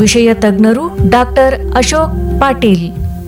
ವಿಷಯ ತಜ್ಞರು ಡಾಕ್ಟರ್ ಅಶೋಕ್ ಪಾಟೀಲ್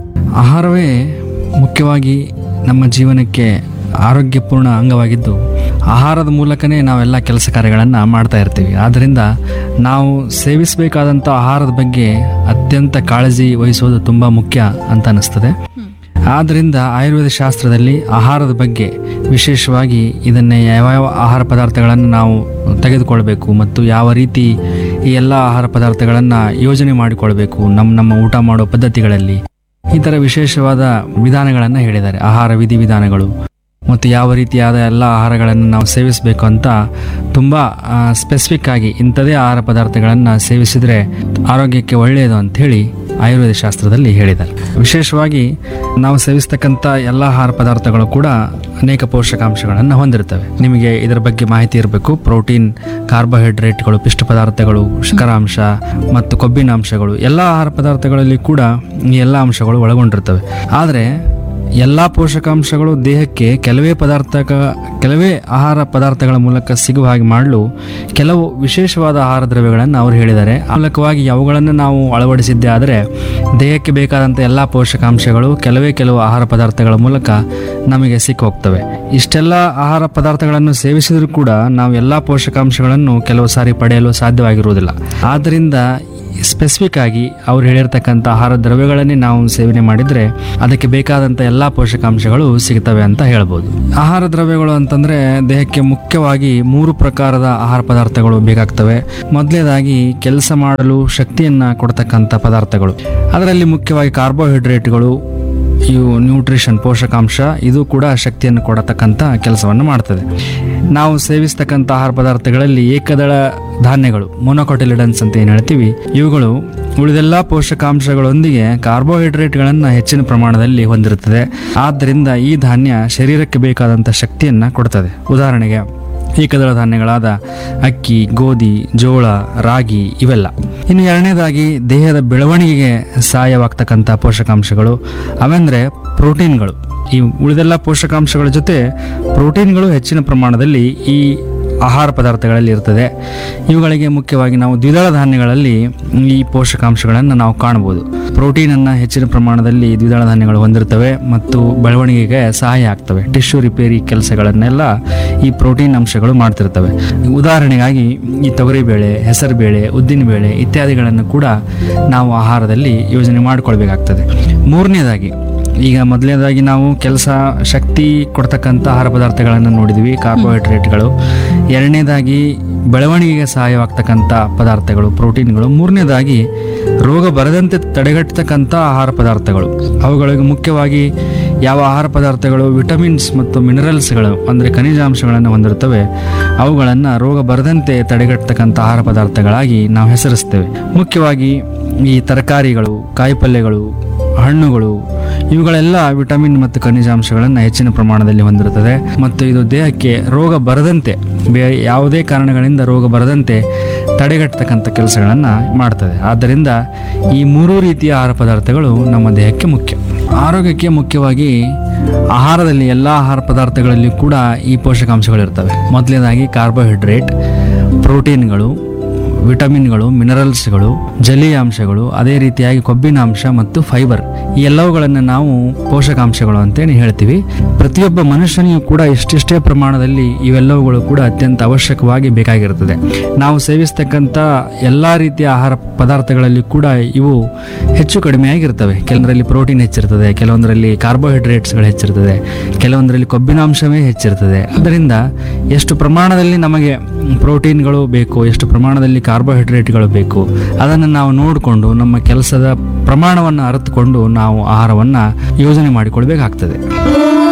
ಆಹಾರವೇ ಮುಖ್ಯವಾಗಿ ನಮ್ಮ ಜೀವನಕ್ಕೆ ಆರೋಗ್ಯಪೂರ್ಣ ಅಂಗವಾಗಿದ್ದು ಆಹಾರದ ಮೂಲಕನೇ ನಾವೆಲ್ಲ ಕೆಲಸ ಕಾರ್ಯಗಳನ್ನು ಮಾಡ್ತಾ ಇರ್ತೀವಿ ಆದ್ದರಿಂದ ನಾವು ಸೇವಿಸಬೇಕಾದಂಥ ಆಹಾರದ ಬಗ್ಗೆ ಅತ್ಯಂತ ಕಾಳಜಿ ವಹಿಸುವುದು ತುಂಬ ಮುಖ್ಯ ಅಂತ ಅನ್ನಿಸ್ತದೆ ಆದ್ದರಿಂದ ಆಯುರ್ವೇದ ಶಾಸ್ತ್ರದಲ್ಲಿ ಆಹಾರದ ಬಗ್ಗೆ ವಿಶೇಷವಾಗಿ ಇದನ್ನೇ ಯಾವ ಯಾವ ಆಹಾರ ಪದಾರ್ಥಗಳನ್ನು ನಾವು ತೆಗೆದುಕೊಳ್ಬೇಕು ಮತ್ತು ಯಾವ ರೀತಿ ಈ ಎಲ್ಲ ಆಹಾರ ಪದಾರ್ಥಗಳನ್ನು ಯೋಜನೆ ಮಾಡಿಕೊಳ್ಬೇಕು ನಮ್ಮ ನಮ್ಮ ಊಟ ಮಾಡೋ ಪದ್ಧತಿಗಳಲ್ಲಿ ಈ ಥರ ವಿಶೇಷವಾದ ವಿಧಾನಗಳನ್ನು ಹೇಳಿದ್ದಾರೆ ಆಹಾರ ವಿಧಿವಿಧಾನಗಳು ಮತ್ತು ಯಾವ ರೀತಿಯಾದ ಎಲ್ಲ ಆಹಾರಗಳನ್ನು ನಾವು ಸೇವಿಸಬೇಕು ಅಂತ ತುಂಬ ಸ್ಪೆಸಿಫಿಕ್ ಆಗಿ ಇಂಥದೇ ಆಹಾರ ಪದಾರ್ಥಗಳನ್ನು ಸೇವಿಸಿದರೆ ಆರೋಗ್ಯಕ್ಕೆ ಒಳ್ಳೆಯದು ಅಂಥೇಳಿ ಆಯುರ್ವೇದ ಶಾಸ್ತ್ರದಲ್ಲಿ ಹೇಳಿದ್ದಾರೆ ವಿಶೇಷವಾಗಿ ನಾವು ಸೇವಿಸ್ತಕ್ಕಂಥ ಎಲ್ಲ ಆಹಾರ ಪದಾರ್ಥಗಳು ಕೂಡ ಅನೇಕ ಪೋಷಕಾಂಶಗಳನ್ನು ಹೊಂದಿರ್ತವೆ ನಿಮಗೆ ಇದರ ಬಗ್ಗೆ ಮಾಹಿತಿ ಇರಬೇಕು ಪ್ರೋಟೀನ್ ಕಾರ್ಬೋಹೈಡ್ರೇಟ್ಗಳು ಪಿಷ್ಟ ಪದಾರ್ಥಗಳು ಶರ್ಕರಾಂಶ ಮತ್ತು ಕೊಬ್ಬಿನ ಅಂಶಗಳು ಎಲ್ಲ ಆಹಾರ ಪದಾರ್ಥಗಳಲ್ಲಿ ಕೂಡ ಈ ಎಲ್ಲ ಅಂಶಗಳು ಒಳಗೊಂಡಿರ್ತವೆ ಆದರೆ ಎಲ್ಲ ಪೋಷಕಾಂಶಗಳು ದೇಹಕ್ಕೆ ಕೆಲವೇ ಪದಾರ್ಥ ಕೆಲವೇ ಆಹಾರ ಪದಾರ್ಥಗಳ ಮೂಲಕ ಸಿಗುವ ಹಾಗೆ ಮಾಡಲು ಕೆಲವು ವಿಶೇಷವಾದ ಆಹಾರ ದ್ರವ್ಯಗಳನ್ನು ಅವರು ಹೇಳಿದ್ದಾರೆ ಆ ಮೂಲಕವಾಗಿ ಅವುಗಳನ್ನು ನಾವು ಅಳವಡಿಸಿದ್ದೇ ಆದರೆ ದೇಹಕ್ಕೆ ಬೇಕಾದಂಥ ಎಲ್ಲ ಪೋಷಕಾಂಶಗಳು ಕೆಲವೇ ಕೆಲವು ಆಹಾರ ಪದಾರ್ಥಗಳ ಮೂಲಕ ನಮಗೆ ಸಿಕ್ಕಿ ಹೋಗ್ತವೆ ಇಷ್ಟೆಲ್ಲ ಆಹಾರ ಪದಾರ್ಥಗಳನ್ನು ಸೇವಿಸಿದರೂ ಕೂಡ ನಾವು ಎಲ್ಲ ಪೋಷಕಾಂಶಗಳನ್ನು ಕೆಲವು ಸಾರಿ ಪಡೆಯಲು ಸಾಧ್ಯವಾಗಿರುವುದಿಲ್ಲ ಆದ್ದರಿಂದ ಸ್ಪೆಸಿಫಿಕ್ ಆಗಿ ಅವ್ರು ಹೇಳಿರ್ತಕ್ಕಂಥ ಆಹಾರ ದ್ರವ್ಯಗಳನ್ನೇ ನಾವು ಸೇವನೆ ಮಾಡಿದರೆ ಅದಕ್ಕೆ ಬೇಕಾದಂಥ ಎಲ್ಲ ಪೋಷಕಾಂಶಗಳು ಸಿಗ್ತವೆ ಅಂತ ಹೇಳ್ಬೋದು ಆಹಾರ ದ್ರವ್ಯಗಳು ಅಂತಂದರೆ ದೇಹಕ್ಕೆ ಮುಖ್ಯವಾಗಿ ಮೂರು ಪ್ರಕಾರದ ಆಹಾರ ಪದಾರ್ಥಗಳು ಬೇಕಾಗ್ತವೆ ಮೊದಲನೇದಾಗಿ ಕೆಲಸ ಮಾಡಲು ಶಕ್ತಿಯನ್ನು ಕೊಡ್ತಕ್ಕಂಥ ಪದಾರ್ಥಗಳು ಅದರಲ್ಲಿ ಮುಖ್ಯವಾಗಿ ಕಾರ್ಬೋಹೈಡ್ರೇಟ್ಗಳು ಇವು ನ್ಯೂಟ್ರಿಷನ್ ಪೋಷಕಾಂಶ ಇದು ಕೂಡ ಶಕ್ತಿಯನ್ನು ಕೊಡತಕ್ಕಂಥ ಕೆಲಸವನ್ನು ಮಾಡ್ತದೆ ನಾವು ಸೇವಿಸ್ತಕ್ಕಂಥ ಆಹಾರ ಪದಾರ್ಥಗಳಲ್ಲಿ ಏಕದಳ ಧಾನ್ಯಗಳು ಮೊನೊಕೊಟಿಲಿಡನ್ಸ್ ಅಂತ ಏನು ಹೇಳ್ತೀವಿ ಇವುಗಳು ಉಳಿದೆಲ್ಲ ಪೋಷಕಾಂಶಗಳೊಂದಿಗೆ ಕಾರ್ಬೋಹೈಡ್ರೇಟ್ಗಳನ್ನು ಹೆಚ್ಚಿನ ಪ್ರಮಾಣದಲ್ಲಿ ಹೊಂದಿರುತ್ತದೆ ಆದ್ದರಿಂದ ಈ ಧಾನ್ಯ ಶರೀರಕ್ಕೆ ಬೇಕಾದಂಥ ಶಕ್ತಿಯನ್ನು ಕೊಡ್ತದೆ ಉದಾಹರಣೆಗೆ ಏಕದಳ ಧಾನ್ಯಗಳಾದ ಅಕ್ಕಿ ಗೋಧಿ ಜೋಳ ರಾಗಿ ಇವೆಲ್ಲ ಇನ್ನು ಎರಡನೇದಾಗಿ ದೇಹದ ಬೆಳವಣಿಗೆಗೆ ಸಹಾಯವಾಗ್ತಕ್ಕಂಥ ಪೋಷಕಾಂಶಗಳು ಅವೆಂದರೆ ಪ್ರೋಟೀನ್ಗಳು ಈ ಉಳಿದೆಲ್ಲ ಪೋಷಕಾಂಶಗಳ ಜೊತೆ ಪ್ರೋಟೀನ್ಗಳು ಹೆಚ್ಚಿನ ಪ್ರಮಾಣದಲ್ಲಿ ಈ ಆಹಾರ ಪದಾರ್ಥಗಳಲ್ಲಿ ಇರ್ತದೆ ಇವುಗಳಿಗೆ ಮುಖ್ಯವಾಗಿ ನಾವು ದ್ವಿದಳ ಧಾನ್ಯಗಳಲ್ಲಿ ಈ ಪೋಷಕಾಂಶಗಳನ್ನು ನಾವು ಕಾಣಬಹುದು ಪ್ರೋಟೀನನ್ನು ಹೆಚ್ಚಿನ ಪ್ರಮಾಣದಲ್ಲಿ ದ್ವಿದಳ ಧಾನ್ಯಗಳು ಹೊಂದಿರ್ತವೆ ಮತ್ತು ಬೆಳವಣಿಗೆಗೆ ಸಹಾಯ ಆಗ್ತವೆ ಟಿಶ್ಯೂ ರಿಪೇರಿ ಕೆಲಸಗಳನ್ನೆಲ್ಲ ಈ ಪ್ರೋಟೀನ್ ಅಂಶಗಳು ಮಾಡ್ತಿರ್ತವೆ ಉದಾಹರಣೆಗಾಗಿ ಈ ತೊಗರಿಬೇಳೆ ಹೆಸರುಬೇಳೆ ಉದ್ದಿನಬೇಳೆ ಇತ್ಯಾದಿಗಳನ್ನು ಕೂಡ ನಾವು ಆಹಾರದಲ್ಲಿ ಯೋಜನೆ ಮಾಡಿಕೊಳ್ಬೇಕಾಗ್ತದೆ ಮೂರನೇದಾಗಿ ಈಗ ಮೊದಲನೇದಾಗಿ ನಾವು ಕೆಲಸ ಶಕ್ತಿ ಕೊಡ್ತಕ್ಕಂಥ ಆಹಾರ ಪದಾರ್ಥಗಳನ್ನು ನೋಡಿದ್ವಿ ಕಾರ್ಬೋಹೈಡ್ರೇಟ್ಗಳು ಎರಡನೇದಾಗಿ ಬೆಳವಣಿಗೆಗೆ ಸಹಾಯವಾಗ್ತಕ್ಕಂಥ ಪದಾರ್ಥಗಳು ಪ್ರೋಟೀನ್ಗಳು ಮೂರನೇದಾಗಿ ರೋಗ ಬರದಂತೆ ತಡೆಗಟ್ಟತಕ್ಕಂಥ ಆಹಾರ ಪದಾರ್ಥಗಳು ಅವುಗಳಿಗೆ ಮುಖ್ಯವಾಗಿ ಯಾವ ಆಹಾರ ಪದಾರ್ಥಗಳು ವಿಟಮಿನ್ಸ್ ಮತ್ತು ಮಿನರಲ್ಸ್ಗಳು ಅಂದರೆ ಖನಿಜಾಂಶಗಳನ್ನು ಹೊಂದಿರ್ತವೆ ಅವುಗಳನ್ನು ರೋಗ ಬರದಂತೆ ತಡೆಗಟ್ಟತಕ್ಕಂಥ ಆಹಾರ ಪದಾರ್ಥಗಳಾಗಿ ನಾವು ಹೆಸರಿಸ್ತೇವೆ ಮುಖ್ಯವಾಗಿ ಈ ತರಕಾರಿಗಳು ಕಾಯಿಪಲ್ಯಗಳು ಹಣ್ಣುಗಳು ಇವುಗಳೆಲ್ಲ ವಿಟಮಿನ್ ಮತ್ತು ಖನಿಜಾಂಶಗಳನ್ನು ಹೆಚ್ಚಿನ ಪ್ರಮಾಣದಲ್ಲಿ ಹೊಂದಿರುತ್ತದೆ ಮತ್ತು ಇದು ದೇಹಕ್ಕೆ ರೋಗ ಬರದಂತೆ ಬೇ ಯಾವುದೇ ಕಾರಣಗಳಿಂದ ರೋಗ ಬರದಂತೆ ತಡೆಗಟ್ಟತಕ್ಕಂಥ ಕೆಲಸಗಳನ್ನು ಮಾಡ್ತದೆ ಆದ್ದರಿಂದ ಈ ಮೂರೂ ರೀತಿಯ ಆಹಾರ ಪದಾರ್ಥಗಳು ನಮ್ಮ ದೇಹಕ್ಕೆ ಮುಖ್ಯ ಆರೋಗ್ಯಕ್ಕೆ ಮುಖ್ಯವಾಗಿ ಆಹಾರದಲ್ಲಿ ಎಲ್ಲ ಆಹಾರ ಪದಾರ್ಥಗಳಲ್ಲಿ ಕೂಡ ಈ ಪೋಷಕಾಂಶಗಳಿರ್ತವೆ ಮೊದಲನೇದಾಗಿ ಕಾರ್ಬೋಹೈಡ್ರೇಟ್ ಪ್ರೋಟೀನ್ಗಳು ವಿಟಮಿನ್ಗಳು ಮಿನರಲ್ಸ್ಗಳು ಜಲೀಯ ಅಂಶಗಳು ಅದೇ ರೀತಿಯಾಗಿ ಕೊಬ್ಬಿನ ಅಂಶ ಮತ್ತು ಫೈಬರ್ ಈ ಎಲ್ಲವುಗಳನ್ನು ನಾವು ಪೋಷಕಾಂಶಗಳು ಅಂತೇಳಿ ಹೇಳ್ತೀವಿ ಪ್ರತಿಯೊಬ್ಬ ಮನುಷ್ಯನಿಗೂ ಕೂಡ ಇಷ್ಟಿಷ್ಟೇ ಪ್ರಮಾಣದಲ್ಲಿ ಇವೆಲ್ಲವುಗಳು ಕೂಡ ಅತ್ಯಂತ ಅವಶ್ಯಕವಾಗಿ ಬೇಕಾಗಿರುತ್ತದೆ ನಾವು ಸೇವಿಸ್ತಕ್ಕಂಥ ಎಲ್ಲ ರೀತಿಯ ಆಹಾರ ಪದಾರ್ಥಗಳಲ್ಲಿ ಕೂಡ ಇವು ಹೆಚ್ಚು ಕಡಿಮೆಯಾಗಿರ್ತವೆ ಕೆಲವೊಂದರಲ್ಲಿ ಪ್ರೋಟೀನ್ ಹೆಚ್ಚಿರ್ತದೆ ಕೆಲವೊಂದರಲ್ಲಿ ಕಾರ್ಬೋಹೈಡ್ರೇಟ್ಸ್ಗಳು ಹೆಚ್ಚಿರ್ತದೆ ಕೆಲವೊಂದರಲ್ಲಿ ಕೊಬ್ಬಿನಾಂಶವೇ ಹೆಚ್ಚಿರ್ತದೆ ಅದರಿಂದ ಎಷ್ಟು ಪ್ರಮಾಣದಲ್ಲಿ ನಮಗೆ ಪ್ರೋಟೀನ್ಗಳು ಬೇಕು ಎಷ್ಟು ಪ್ರಮಾಣದಲ್ಲಿ ಕಾರ್ಬೋಹೈಡ್ರೇಟ್ಗಳು ಬೇಕು ಅದನ್ನು ನಾವು ನೋಡಿಕೊಂಡು ನಮ್ಮ ಕೆಲಸದ ಪ್ರಮಾಣವನ್ನು ಅರಿತುಕೊಂಡು ನಾವು ಆಹಾರವನ್ನು ಯೋಜನೆ ಮಾಡಿಕೊಳ್ಬೇಕಾಗ್ತದೆ